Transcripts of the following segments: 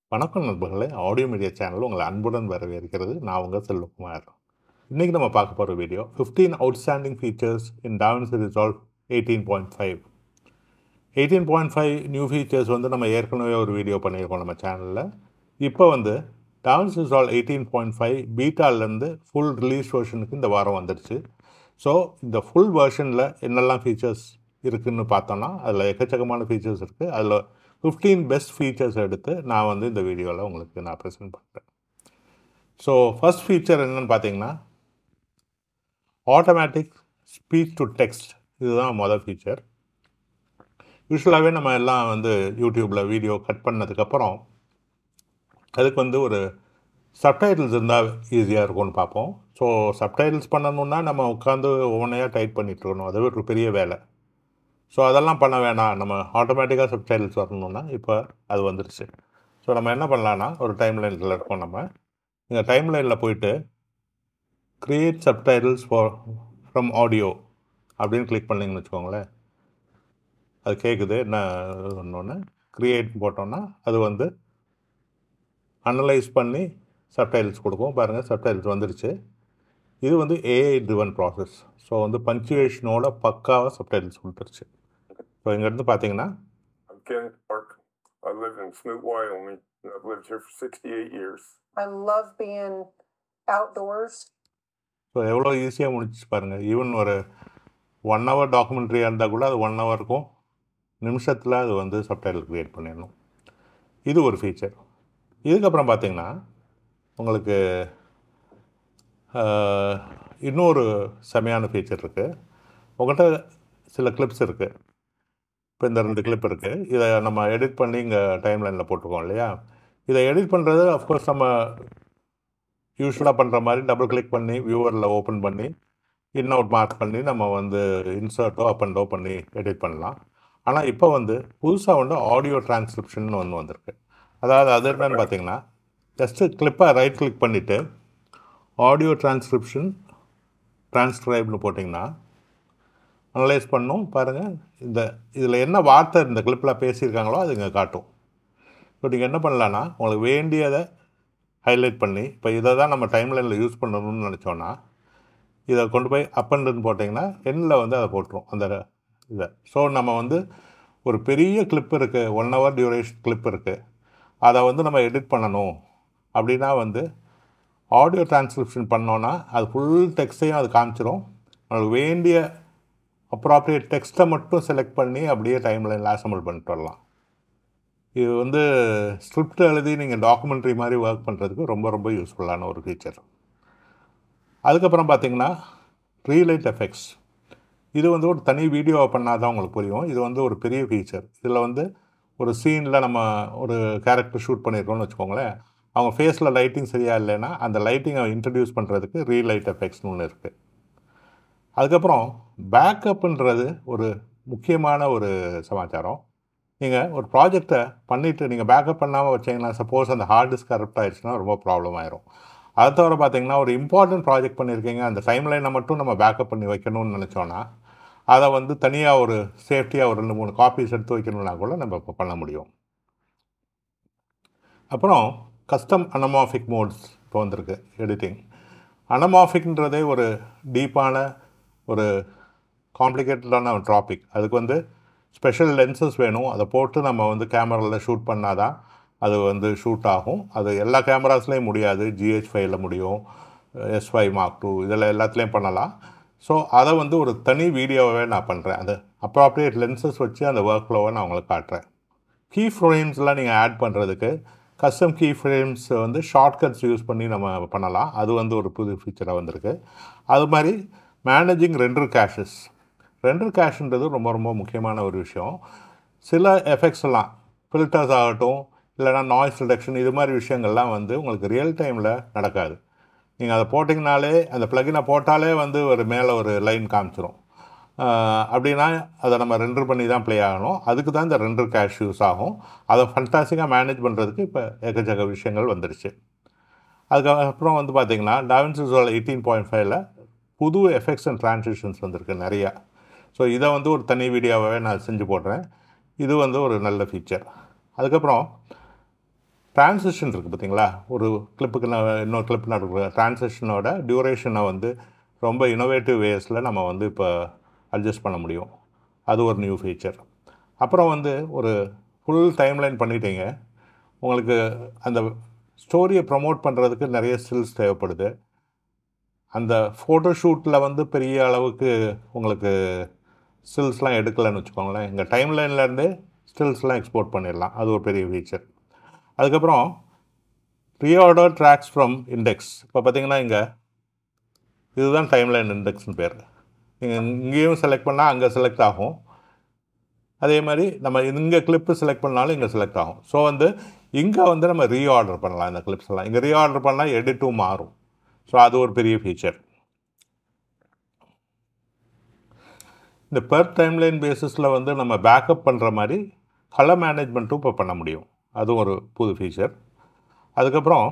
வணக்கம் நண்பர்களே audio media channel உங்களை அன்புடன் வரவேற்கிறது நான் உங்கள் செல்வகுமார் இன்றைக்கி நம்ம பார்க்க போகிற video 15 outstanding features in DaVinci Resolve eighteen point five eighteen point five new features வந்து நம்ம ஏற்கனவே ஒரு வீடியோ பண்ணியிருக்கோம் நம்ம சேனலில் இப்போ வந்து DaVinci Resolve eighteen point five பீட்டாலேருந்து ஃபுல் ரிலீஸ் வெர்ஷனுக்கு இந்த வாரம் வந்துடுச்சு ஸோ இந்த ஃபுல் வெர்ஷனில் என்னெல்லாம் ஃபீச்சர்ஸ் இருக்குதுன்னு பார்த்தோன்னா அதில் எக்கச்சக்கமான ஃபீச்சர்ஸ் இருக்குது அதில் ஃபிஃப்டீன் பெஸ்ட் ஃபீச்சர்ஸ் எடுத்து நான் வந்து இந்த வீடியோவில் உங்களுக்கு நான் ப்ரெசென்ட் பண்ணுறேன் ஸோ ஃபஸ்ட் ஃபீச்சர் என்னென்னு பார்த்தீங்கன்னா ஆட்டோமேட்டிக் ஸ்பீச் டு டெக்ஸ்ட் இதுதான் மொதல் ஃபீச்சர் யூஸ்வலாகவே நம்ம எல்லாம் வந்து யூடியூப்பில் வீடியோ கட் பண்ணதுக்கப்புறம் அதுக்கு வந்து ஒரு சப்டைட்டில்ஸ் இருந்தால் ஈஸியாக இருக்கும்னு பார்ப்போம் ஸோ சப்டைட்டில்ஸ் பண்ணணுன்னா நம்ம உட்காந்து ஒவ்வொன்றையாக டைப் பண்ணிட்டு இருக்கணும் அது ஒரு பெரிய வேலை ஸோ அதெல்லாம் பண்ண வேணாம் நம்ம ஆட்டோமேட்டிக்காக சப்டைட்டில்ஸ் வரணும்னா இப்போ அது வந்துடுச்சு ஸோ நம்ம என்ன பண்ணலான்னா ஒரு டைம் லைனில் இருக்கோம் நம்ம இந்த டைம் லைனில் போயிட்டு create subtitles for from audio அப்படின்னு கிளிக் பண்ணிங்கன்னு வச்சுக்கோங்களேன் அது கேட்குது என்ன ஒன்று க்ரியேட் போட்டோன்னா அது வந்து அனலைஸ் பண்ணி சப்டைல்ஸ் கொடுக்கும் பாருங்கள் சப்டைல்ஸ் வந்துருச்சு இது வந்து ஏஐ ட்ரிவன் ப்ராசஸ் ஸோ வந்து பஞ்சுவேஷனோட பக்காவாக சப்டைல்ஸ் கொடுத்துருச்சு ஸோ இங்கேருந்து பார்த்தீங்கன்னா I'm Kenneth Park. I live in Smoot, Wyoming, and I've lived here for 68 years. I love being outdoors. So எவ்வளோ ஈஸியாக முடிச்சு பாருங்கள் ஈவன் ஒரு ஒன் ஹவர் டாக்குமெண்ட்ரியாக இருந்தால் கூட அது ஒன் ஹவருக்கும் நிமிஷத்தில் அது வந்து சப்டைட்டில் க்ரியேட் பண்ணிடணும் இது ஒரு ஃபீச்சர் இதுக்கப்புறம் பார்த்தீங்கன்னா உங்களுக்கு ஆஹ், இன்னொரு செமையான ஃபீச்சர் இருக்குது உங்கள்கிட்ட சில கிளிப்ஸ் இருக்குது இப்போ இந்த ரெண்டு கிளிப் இருக்குது இதை நம்ம எடிட் பண்ணி இங்கே டைம் லைனில் போட்டிருக்கோம் இல்லையா இதை எடிட் பண்ணுறது அஃப்கோர்ஸ் நம்ம யூஸ்வலாக பண்ணுற மாதிரி டபுள் கிளிக் பண்ணி வியூவரில் ஓப்பன் பண்ணி இன் அவுட் மார்க் பண்ணி நம்ம வந்து இன்சர்ட்டோ அப் அண்டோ பண்ணி எடிட் பண்ணலாம் ஆனால் இப்போ வந்து புதுசாக வந்து ஆடியோ டிரான்ஸ்கிரிப்ஷன் ஒன்று வந்திருக்கு அதாவது அது என்னன்னு பார்த்தீங்கன்னா ஜஸ்ட்டு கிளிப்பை ரைட் கிளிக் பண்ணிவிட்டு ஆடியோ டிரான்ஸ்கிரிப்ஷன் டிரான்ஸ்கிரைப்னு போட்டிங்கன்னா அனலைஸ் பண்ணும் பாருங்கள் இந்த இதில் என்ன வார்த்தை இந்த கிளிப்பில் பேசியிருக்காங்களோ அது இங்கே காட்டும் ஸோ நீங்கள் என்ன பண்ணலான்னா உங்களுக்கு வேண்டியதை ஹைலைட் பண்ணி இப்போ இதை தான் நம்ம டைம்லைனில் யூஸ் பண்ணணும்னு நினச்சோன்னா இதை கொண்டு போய் அப் அண்ட் போட்டிங்கன்னா எண்ணில் வந்து அதை போட்டுரும் அந்த இதை ஸோ நம்ம வந்து ஒரு பெரிய கிளிப் இருக்குது ஒன் ஹவர் டியூரேஷன் கிளிப் இருக்குது அதை வந்து நம்ம எடிட் பண்ணணும் அப்படின்னா வந்து ஆடியோ டிரான்ஸ்கிரிப்ஷன் பண்ணோன்னா அது ஃபுல் டெக்ஸ்ட்டையும் அது காமிச்சிரும் நம்மளுக்கு வேண்டிய அப்ராப்ரியேட் டெக்ஸ்ட்டை மட்டும் செலக்ட் பண்ணி அப்படியே டைம் லைனில் அசம்பிள் பண்ணிட்டு வரலாம் இது வந்து ஸ்கிரிப்ட் எழுதி நீங்கள் டாக்குமெண்ட்ரி மாதிரி ஒர்க் பண்ணுறதுக்கு ரொம்ப ரொம்ப யூஸ்ஃபுல்லான ஒரு ஃபீச்சர் அதுக்கப்புறம் பார்த்தீங்கன்னா ரீலைட் எஃபெக்ட்ஸ் இது வந்து ஒரு தனி வீடியோவை பண்ணால் தான் உங்களுக்கு புரியும் இது வந்து ஒரு பெரிய ஃபீச்சர் இதில் வந்து ஒரு சீனில் நம்ம ஒரு கேரக்டர் ஷூட் பண்ணியிருக்கோம்னு வச்சுக்கோங்களேன் அவங்க ஃபேஸில் லைட்டிங் சரியா இல்லைன்னா அந்த லைட்டிங்கை இன்ட்ரடியூஸ் பண்ணுறதுக்கு ரீலைட் எஃபெக்ட்ஸ்னு ஒன்று இருக்குது அதுக்கப்புறம் பேக்கப்புன்றது ஒரு முக்கியமான ஒரு சமாச்சாரம் நீங்கள் ஒரு ப்ராஜெக்டை பண்ணிவிட்டு நீங்கள் பேக்கப் பண்ணாமல் வச்சீங்கன்னா சப்போஸ் அந்த ஹார்ட் டிஸ்க் கரப்ட் ஆயிடுச்சுன்னா ரொம்ப ப்ராப்ளம் ஆயிரும் அதை தவிர பார்த்தீங்கன்னா ஒரு இம்பார்ட்டன்ட் ப்ராஜெக்ட் பண்ணியிருக்கீங்க அந்த டைம் லைனை மட்டும் நம்ம பேக்கப் பண்ணி வைக்கணும்னு நினச்சோன்னா அதை வந்து தனியாக ஒரு சேஃப்டியாக ஒரு ரெண்டு மூணு காப்பீஸ் எடுத்து வைக்கணும்னா கூட நம்ம இப்போ பண்ண முடியும் அப்புறம் கஸ்டம் அனமாஃபிக் மோட்ஸ் இப்போ வந்திருக்கு எடிட்டிங் அனமாஃபிக்ன்றதே ஒரு டீப்பான ஒரு காம்ப்ளிகேட்டடான ஒரு டாபிக் அதுக்கு வந்து ஸ்பெஷல் லென்சஸ் வேணும் அதை போட்டு நம்ம வந்து கேமராவில் ஷூட் பண்ணால் தான் அது வந்து ஷூட் ஆகும் அது எல்லா கேமராஸ்லேயும் முடியாது ஜிஹெச் ஃபைவ்ல முடியும் எஸ் ஃபைவ் மார்க் டூ இதில் எல்லாத்துலேயும் பண்ணலாம் ஸோ அதை வந்து ஒரு தனி வீடியோவே நான் பண்ணுறேன் அந்த அப்ராப்ரியேட் லென்சஸ் வச்சு அந்த ஒர்க் ஃப்ளோவை நான் உங்களுக்கு காட்டுறேன் கீ ஃப்ரேம்ஸ்லாம் நீங்கள் ஆட் பண்ணுறதுக்கு கஸ்டம் கீ ஃப்ரேம்ஸ் வந்து ஷார்ட்கட்ஸ் யூஸ் பண்ணி நம்ம பண்ணலாம் அது வந்து ஒரு புது ஃபீச்சராக வந்திருக்கு அது மாதிரி மேனேஜிங் ரெண்டர் கேஷஸ் ரெண்டர் கேஷ்ன்றது ரொம்ப ரொம்ப முக்கியமான ஒரு விஷயம் சில எஃபெக்ட்ஸ் எல்லாம் ஃபில்டர்ஸ் ஆகட்டும் இல்லைனா நாய்ஸ் ரிடக்ஷன் இது மாதிரி விஷயங்கள்லாம் வந்து உங்களுக்கு ரியல் டைமில் நடக்காது நீங்கள் அதை போட்டிங்கனாலே அந்த ப்ளகினை போட்டாலே வந்து ஒரு மேலே ஒரு லைன் காமிச்சிரும் ஆஹ் அப்படின்னா அதை நம்ம ரெண்டர் பண்ணி தான் ப்ளே ஆகணும் அதுக்கு தான் இந்த ரெண்டர் கேஷ் யூஸ் ஆகும் அதை ஃபண்டாஸ்டிக்காக மேனேஜ் பண்ணுறதுக்கு இப்போ எக்கச்சக்க விஷயங்கள் வந்துருச்சு அதுக்கப்புறம் வந்து பார்த்திங்கன்னா டாவின்சிஸோட எயிட்டீன் பாயிண்ட் ஃபைவ்ல புது எஃபெக்ட்ஸ் அண்ட் ட்ரான்சிஷன்ஸ் வந்திருக்கு நிறையா ஸோ இதை வந்து ஒரு தனி வீடியோவாகவே நான் செஞ்சு போடுறேன் இது வந்து ஒரு நல்ல ஃபீச்சர் அதுக்கப்புறம் டிரான்சிஷன் இருக்குது பார்த்தீங்களா ஒரு கிளிப்புக்கு நான் இன்னொரு கிளிப் நடக்கிற டிரான்சிஷனோட டியூரேஷனை வந்து ரொம்ப இனோவேட்டிவ் வேஸில் நம்ம வந்து இப்போ அட்ஜஸ்ட் பண்ண முடியும் அது ஒரு நியூ ஃபீச்சர் அப்புறம் வந்து ஒரு ஃபுல் டைம்லைன் பண்ணிட்டீங்க உங்களுக்கு அந்த ஸ்டோரியை ப்ரமோட் பண்ணுறதுக்கு நிறைய ஸ்கில்ஸ் தேவைப்படுது அந்த ஃபோட்டோ ஷூட்டில் வந்து பெரிய அளவுக்கு உங்களுக்கு ஸ்டில்ஸ்லாம் எடுக்கலைன்னு வச்சுக்கோங்களேன் இங்கே டைம்லைன்லேருந்தே ஸ்டில்ஸ்லாம் எக்ஸ்போர்ட் பண்ணிடலாம் அது ஒரு பெரிய ஃபீச்சர் அதுக்கப்புறம் ரீஆர்டர் ட்ராக்ஸ் ஃப்ரம் இண்டெக்ஸ் இப்போ பார்த்தீங்கன்னா இங்கே இதுதான் டைம்லைன் இண்டெக்ஸ்னு பேர் நீங்கள் இங்கேயும் செலக்ட் பண்ணால் அங்கே செலக்ட் ஆகும் அதே மாதிரி நம்ம இங்கே கிளிப்பு செலக்ட் பண்ணாலும் இங்கே செலக்ட் ஆகும் ஸோ வந்து இங்கே வந்து நம்ம ரீஆர்டர் பண்ணலாம் இந்த clips எல்லாம் இங்கே ரீஆர்டர் பண்ணால் எடிட்டும் மாறும் ஸோ அது ஒரு பெரிய ஃபீச்சர் இந்த பெர் டைம்லைன் பேசிஸில் வந்து நம்ம பேக்கப் பண்ணுற மாதிரி கலர் மேனேஜ்மெண்ட்டும் இப்போ பண்ண முடியும் அதுவும் ஒரு புது ஃபீச்சர் அதுக்கப்புறம்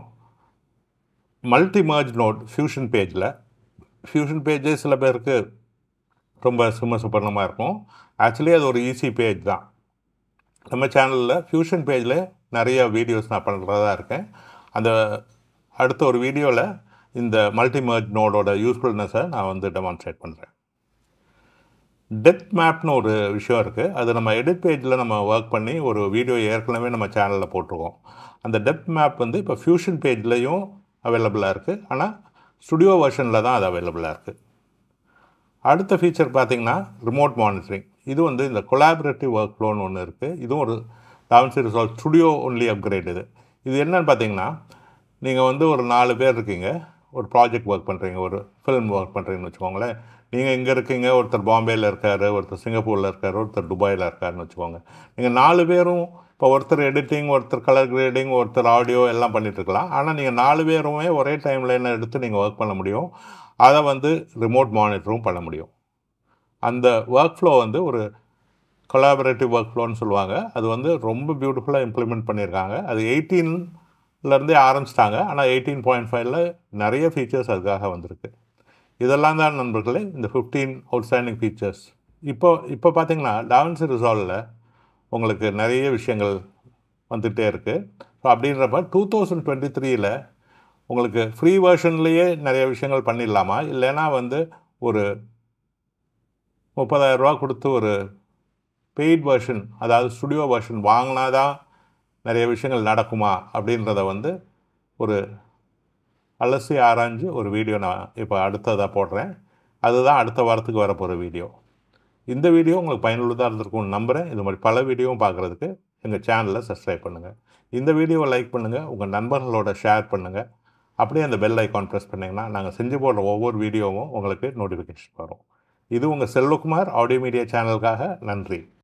மல்டி மர்ஜ் நோட் ஃபியூஷன் பேஜில் ஃபியூஷன் பேஜே சில பேருக்கு ரொம்ப சும சுப்பரணமாக இருக்கும் ஆக்சுவலி அது ஒரு ஈஸி பேஜ் தான் நம்ம சேனலில் ஃபியூஷன் பேஜில் நிறைய வீடியோஸ் நான் பண்ணுறதா இருக்கேன் அந்த அடுத்த ஒரு வீடியோவில் இந்த மல்டி மர்ஜ் நோடோட யூஸ்ஃபுல்னஸை நான் வந்து டெமான்ஸ்ட்ரேட் பண்ணுறேன் டெப்த் மேப்னு ஒரு விஷயம் இருக்குது அது நம்ம எடிட் பேஜில் நம்ம ஒர்க் பண்ணி ஒரு வீடியோ ஏற்கனவே நம்ம சேனலில் போட்டிருக்கோம் அந்த டெப்த் மேப் வந்து இப்போ ஃபியூஷன் பேஜ்லேயும் அவைலபிளாக இருக்குது ஆனால் ஸ்டுடியோ வெர்ஷனில் தான் அது அவைலபிளாக இருக்குது அடுத்த ஃபீச்சர் பார்த்தீங்கன்னா ரிமோட் மானிட்டரிங் இது வந்து இந்த கொலாபரேட்டிவ் ஒர்க் ஃப்ளோன்னு ஒன்று இருக்குது இதுவும் ஒரு DaVinci Resolve studio only upgrade இது இது என்னன்னு பார்த்தீங்கன்னா நீங்கள் வந்து ஒரு நாலு பேர் இருக்கீங்க ஒரு ப்ராஜெக்ட் ஒர்க் பண்ணுறீங்க ஒரு ஃபிலிம் ஒர்க் பண்ணுறீங்கன்னு வச்சுக்கோங்களேன் நீங்கள் இங்கே இருக்கீங்க ஒருத்தர் பாம்பேயில் இருக்கார் ஒருத்தர் சிங்கப்பூரில் இருக்கார் ஒருத்தர் துபாயில் இருக்காருன்னு வச்சுக்கோங்க நீங்கள் நாலு பேரும் இப்போ ஒருத்தர் எடிட்டிங் ஒருத்தர் கலர் கிரேடிங் ஒருத்தர் ஆடியோ எல்லாம் பண்ணிட்டு இருக்கலாம் ஆனால் நீங்கள் நாலு பேருமே ஒரே டைம்லைனில் எடுத்து நீங்கள் ஒர்க் பண்ண முடியும் அதை வந்து ரிமோட் மானிட்டரும் பண்ண முடியும் அந்த ஒர்க் ஃப்ளோ வந்து ஒரு கொலாபரேட்டிவ் ஒர்க் ஃப்ளோன்னு சொல்லுவாங்க அது வந்து ரொம்ப பியூட்டிஃபுல்லாக இம்ப்ளிமெண்ட் பண்ணியிருக்காங்க அது எயிட்டீன்லேருந்தே ஆரம்பிச்சிட்டாங்க ஆனால் எயிட்டீன் பாயிண்ட் ஃபைவ்ல நிறைய ஃபீச்சர்ஸ் அதுக்காக வந்திருக்கு இதெல்லாம் தான் நண்பர்களே இந்த ஃபிஃப்டீன் அவுட்ஸ்டாண்டிங் ஃபீச்சர்ஸ் இப்போ இப்போ பார்த்தீங்கன்னா டாவன்சி ரிசால்வில் உங்களுக்கு நிறைய விஷயங்கள் வந்துகிட்டே இருக்குது ஸோ அப்படின்றப்ப டூ தௌசண்ட் டுவெண்ட்டி த்ரீயில் உங்களுக்கு ஃப்ரீ வெர்ஷன்லேயே நிறைய விஷயங்கள் பண்ணிடலாமா இல்லைன்னா வந்து ஒரு முப்பதாயிரரூபா கொடுத்து ஒரு பெய்ட் வெர்ஷன் அதாவது ஸ்டுடியோ வெர்ஷன் வாங்கினா தான் நிறைய விஷயங்கள் நடக்குமா அப்படின்றத வந்து ஒரு அலசி ஆராய்ஞ்சு ஒரு வீடியோ நான் இப்போ அடுத்ததாக போடுறேன் அதுதான் அடுத்த வாரத்துக்கு வரப்போகிற வீடியோ இந்த வீடியோ உங்களுக்கு பயனுள்ளதாக இருந்திருக்கும்னு நம்புகிறேன் இது மாதிரி பல வீடியோவும் பார்க்குறதுக்கு எங்கள் சேனலை சப்ஸ்கிரைப் பண்ணுங்கள் இந்த வீடியோவை லைக் பண்ணுங்கள் உங்கள் நண்பர்களோட ஷேர் பண்ணுங்கள் அப்படியே அந்த பெல் ஐக்கான் ப்ரெஸ் பண்ணிங்கன்னா நாங்கள் செஞ்சு போடுற ஒவ்வொரு வீடியோவும் உங்களுக்கு நோட்டிஃபிகேஷன் வரும் இது உங்கள் செல்வகுமார் ஆடியோ மீடியா சேனலுக்காக நன்றி